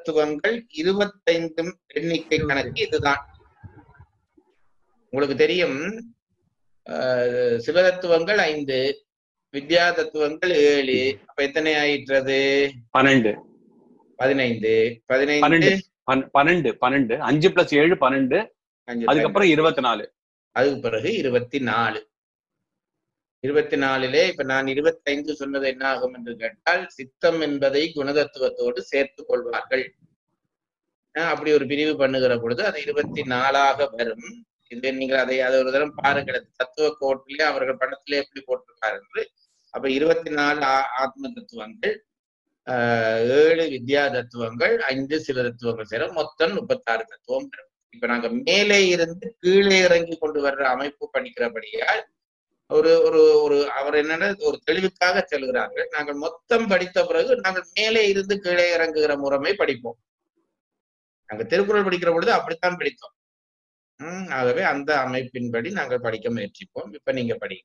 சிவதத்துவங்கள் இருபத்தைந்தும் எண்ணிக்கை கணக்கு இதுதான் உங்களுக்கு தெரியும் ஆஹ், சிவதத்துவங்கள் ஐந்து வித்யா தத்துவங்கள் ஏழு அப்ப எத்தனை ஆயிற்றது பன்னெண்டு பதினைந்து பதினைந்து பன்னெண்டு. பன்- பன்னெண்டு பன்னெண்டு அஞ்சு பிளஸ் ஏழு பன்னெண்டு அஞ்சு அதுக்கப்புறம் இருபத்தி நாலு அதுக்கு பிறகு இருபத்தி நாலு இருபத்தி நாலிலே இப்ப நான் இருபத்தைந்து சொன்னது என்ன ஆகும் என்று கேட்டால் சித்தம் என்பதை குணதத்துவத்தோடு சேர்த்துக் கொள்வார்கள் அஹ் அப்படி ஒரு பிரிவு பண்ணுகிற பொழுது அது இருபத்தி நாலாக வரும் இது நீங்கள் அதை அதை ஒரு தரம் பாருங்கள் அது தத்துவ கோட்டிலே அவர்கள் படத்திலே எப்படி போட்டிருக்காரு என்று அப்ப இருபத்தி நாலு ஆ- ஆத்ம தத்துவங்கள் ஆஹ் ஏழு வித்யா தத்துவங்கள் ஐந்து சில தத்துவங்கள் சேர மொத்தம் முப்பத்தாறு தத்துவம் வரும் இப்ப நாங்க மேலே இருந்து கீழே இறங்கி கொண்டு வர்ற அமைப்பு படிக்கிறபடியால் ஒரு ஒரு ஒரு அவர் என்னன்னா ஒரு தெளிவுக்காக செல்கிறார்கள் நாங்கள் மொத்தம் படித்த பிறகு நாங்கள் மேலே இருந்து கீழே இறங்குகிற முறைமை படிப்போம் நாங்க திருக்குறள் படிக்கிற பொழுது அப்படித்தான் படித்தோம் உம் ஆகவே அந்த அமைப்பின்படி நாங்கள் படிக்க முயற்சிப்போம் இப்ப நீங்க படி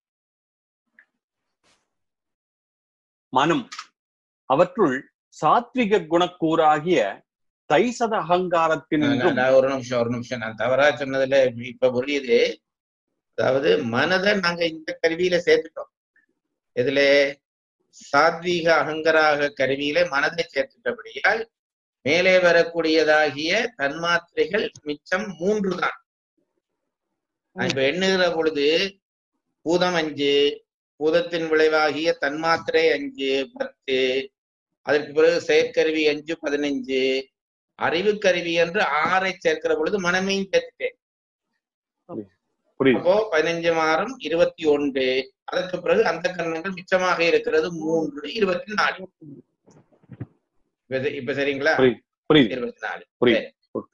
மனம் அவற்றுள் சாத்விக குணக்கூறாகிய தைசத அகங்காரத்தினின்றும் நான் ஒரு நிமிஷம் ஒரு நிமிஷம் நான் தவறா சொன்னதுல இப்ப புரியுது அதாவது மனதை நாங்க இந்த கருவியில சேர்த்துட்டோம் இதுல சாத்வீக அகங்கராக கருவியில மனதை சேர்த்துட்டபடியால் மேலே வரக்கூடியதாகிய தன்மாத்திரைகள் மிச்சம் மூன்று தான் நான் இப்ப எண்ணுகிற பொழுது பூதம் அஞ்சு பூதத்தின் விளைவாகிய தன்மாத்திரை அஞ்சு பத்து அதற்கு பிறகு செயற்கருவி அஞ்சு பதினஞ்சு அறிவு கருவி என்று ஆறை சேர்க்கிற பொழுது மனமையும் சேர்த்துட்டேன் புரியுது அப்போ பதினஞ்சு மாறும் இருபத்தி ஒன்று அதற்கு பிறகு அந்த கரணங்கள் மிச்சமாக இருக்கிறது மூன்று இருபத்தி நாலு இப்ப சரி- இப்ப சரிங்களா புரியுது. புரியுது இருபத்தி நாலு புரியுது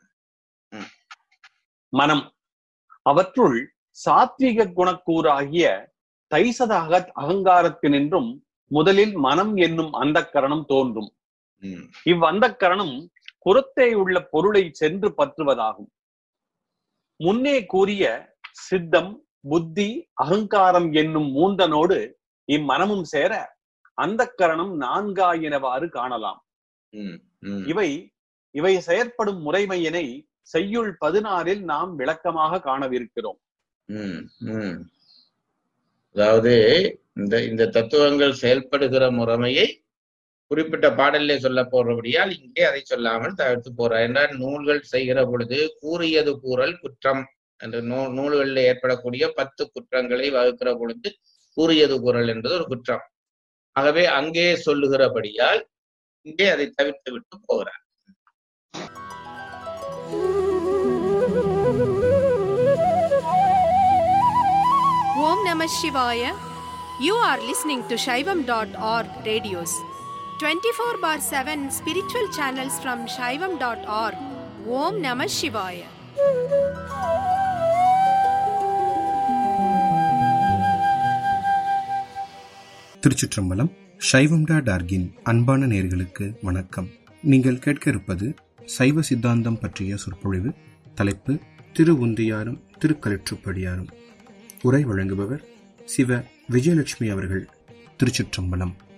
மனம் அவற்றுள் சாத்விக குணக்கூறாகிய தைசத அக அகங்காரத்தினின்றும் முதலில் மனம் என்னும் அந்தக்கரணம் தோன்றும் ம், இவ்வந்தக்கரணம் புறத்தே உள்ள பொருளை சென்று பற்றுவதாகும் முன்னே கூறிய சித்தம் புத்தி அகங்காரம் என்னும் மூன்றனோடு இம்மனமும் சேர அந்தக்கரணம் நான்காயினவாறு காணலாம் ம், ம். இவை இவை செயற்படும் முறைமையினை செய்யுள் பதினாறில் நாம் விளக்கமாக காணவிருக்கிறோம் ம், ம். அதாவது இந்த இந்த தத்துவங்கள் செயல்படுகிற முறைமையை குறிப்பிட்ட பாடலிலே சொல்ல போறபடியால் இங்கே அதை சொல்லாமல் தவிர்த்து போறார் என்றால் நூல்கள் செய்கிற பொழுது கூறியது கூறல் குற்றம் என்ற நூ நூல்களில் ஏற்படக்கூடிய பத்து குற்றங்களை வகுக்கிற பொழுது கூறியது கூறல் என்பது ஒரு குற்றம் ஆகவே அங்கே சொல்லுகிறபடியால் இங்கே அதை தவிர்த்து விட்டு போகிறார் Om Namah Shivaya. You are listening to Shaivam.org radios. 24 bar 7 spiritual channels from Shaivam.org. Om Namah Shivaya. திருச்சிற்றம்பலம் சைவம்டா டார்கின் அன்பான நேர்களுக்கு வணக்கம் நீங்கள் கேட்க இருப்பது சைவ சித்தாந்தம் பற்றிய சொற்பொழிவு தலைப்பு திரு உந்தியாரும் திருக்கலிற்றுப்படியாரும் உரை வழங்குபவர் சிவ விஜயலட்சுமி அவர்கள் திருச்சிற்றம்பலம்